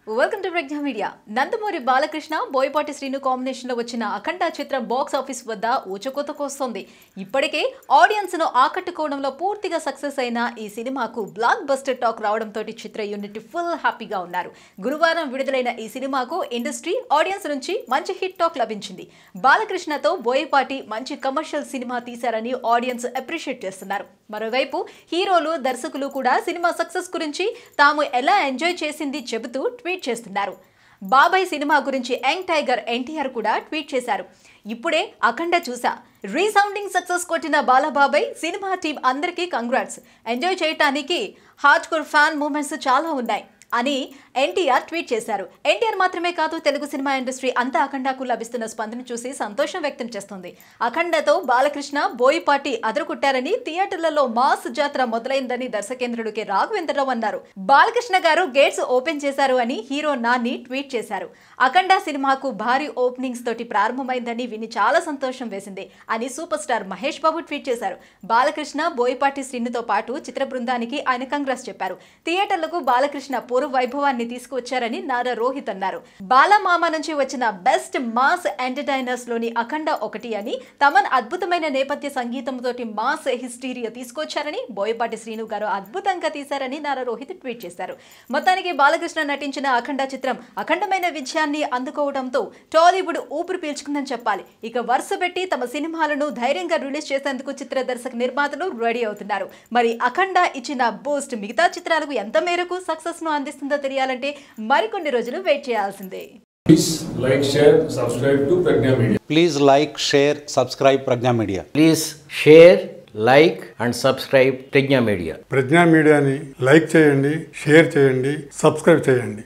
Welcome to Pragna media Nandamuri Balakrishna Boyapati Srinu combination లో వచ్చిన అఖండ చిత్రం బాక్స్ ఆఫీస్ వద్ద ఊచకోతకు వస్తోంది ఇప్పటికే ఆడియన్స్ ను ఆకట్టుకోవడంలో పూర్తిగా సక్సెస్ అయిన ఈ సినిమాకు బ్లాక్ బస్టర్ టాక్ రావడంతో చిత్ర యూనిట్ ఫుల్ హ్యాపీగా ఉన్నారు గురువారం విడుదలైన ఈ సినిమాకు ఇండస్ట్రీ ఆడియన్స్ నుంచి మంచి హిట్ టాక్ లభించింది బాలకృష్ణతో బోయపాటి మంచి కమర్షియల్ సినిమా తీశారని ఆడియన్స్ అప్రిషియేట్ చేస్తున్నారు మరోవైపు హీరోలు దర్శకులు కూడా సినిమా సక్సెస్ గురించి తాము ఎలా ఎంజాయ్ చేసింది చెబుతూ ట్వీట్ చేస్తున్నారు బాబాయ్ సినిమా గురించి యంగ్ టైగర్ ఎన్టీఆర్ కూడా ట్వీట్ చేశారు ఇప్పుడే అఖండ చూసా రీసౌండింగ్ సక్సెస్ కొట్టిన బాలబాబాయ్ సినిమా టీం అందరికీ కంగ్రాట్స్ ఎంజాయ్ చేయటానికి హార్డ్ కోర్ ఫ్యాన్ మూమెంట్స్ చాలా ఉన్నాయి అని ఎన్టీఆర్ ట్వీట్ చేశారు ఎన్టీఆర్ మాత్రమే కాదు తెలుగు సినిమా ఇండస్ట్రీ అంతా అఖండకు లభిస్తున్న స్పందన చూసి సంతోషం వ్యక్తం చేస్తుంది అఖండతో బాలకృష్ణ బోయిపాటి అదరుకుట్టారని థియేటర్లలో మాస్ జాతర మొదలైందని దర్శకేంద్రుడు కె రాఘవేంద్రరావు అన్నారు బాలకృష్ణ గారు గేట్స్ ఓపెన్ చేశారు అని హీరో నాని ట్వీట్ చేశారు అఖండ సినిమాకు భారీ ఓపెనింగ్స్ తోటి ప్రారంభమైందని విని చాలా సంతోషం వేసింది అని super star Mahesh Babu tweet చేశారు బాలకృష్ణ బోయపాటి శ్రీనుతో పాటు చిత్ర బృందానికి ఆయన కంగ్రెస్ చెప్పారు థియేటర్లకు బాలకృష్ణ పూర్వ వైభవాన్ని తీసుకువచ్చారని నారా రోహిత్ అన్నారు బాలమామ నుంచి వచ్చిన బెస్ట్ మాస్ ఎంటర్టైనర్స్ లోని అఖండ ఒకటి అని తమన్ అద్భుతమైన నేపథ్య సంగీతంతో మాస్ హిస్టీరియా తీసుకొచ్చారని బోయపాటి శ్రీను గారు అద్భుతంగా తీశారని నారా రోహిత్ ట్వీట్ చేశారు మొత్తానికి బాలకృష్ణ నటించిన అఖండ చిత్రం అఖండమైన విజయాన్ని అందుకోవడంతో టాలీవుడ్ ఊపిరి పీల్చుకుందని చెప్పాలి ఇక వరుస పెట్టి తమ సినిమాలను ధైర్యంగా రిలీజ్ చేసేందుకు చిత్ర దర్శక నిర్మాతలు రెడీ అవుతున్నారు మరి అఖండ ఇచ్చిన బూస్ట్ మిగతా చిత్రాలకు ఎంత మేరకు సక్సెస్ ను అందిస్తుందో తెలియాలంటే మరికొన్ని రోజులు వెయిట్ చేయాల్సిందే Please like, share, subscribe to Pragna Media. Please like, share, subscribe Pragna Media. Please share like and subscribe Pragna Media Pragna మీడియాని లైక్ చేయండి షేర్ చేయండి సబ్స్క్రైబ్ చేయండి